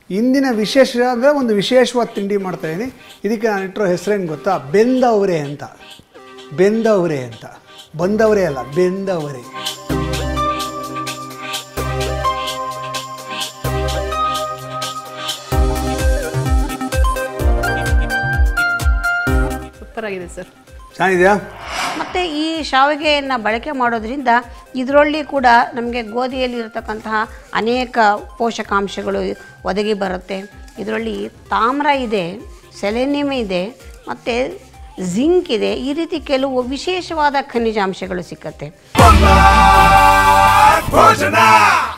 ಇಂದಿನ ವಿಶೇಷ ಅಂದರೆ ಒಂದು ವಿಶೇಷವಾದ ತಿಂಡಿ ಮಾಡ್ತಾಯಿದ್ದೀನಿ ಇದಕ್ಕೆ ನಾನು ಇಟ್ಟಿರೋ ಹೆಸರೇನು ಗೊತ್ತಾ ಬೆಂದವರೆ ಅಂತ ಬೆಂದವರೆ ಅಂತ ಬಂದವರೇ ಅಲ್ಲ ಬೆಂದವರೆ ಸೂಪರ್ ಆಗಿದೆ ಸರ್ ಚೆನ್ನಾಗಿದೆಯಾ ಮತ್ತು ಈ ಶಾವಿಗೆಯನ್ನು ಬಳಕೆ ಮಾಡೋದ್ರಿಂದ ಇದರಲ್ಲಿ ಕೂಡ ನಮಗೆ ಗೋಧಿಯಲ್ಲಿ ಇರತಕ್ಕಂತಹ ಅನೇಕ ಪೋಷಕಾಂಶಗಳು ಒದಗಿ ಬರುತ್ತೆ ಇದರಲ್ಲಿ ತಾಮ್ರ ಇದೆ ಸೆಲೆನಿಯಮ್ ಇದೆ ಮತ್ತು ಜಿಂಕ್ ಇದೆ ಈ ರೀತಿ ಕೆಲವು ವಿಶೇಷವಾದ ಖನಿಜಾಂಶಗಳು ಸಿಕ್ಕತ್ತೆ ಭೋಜನ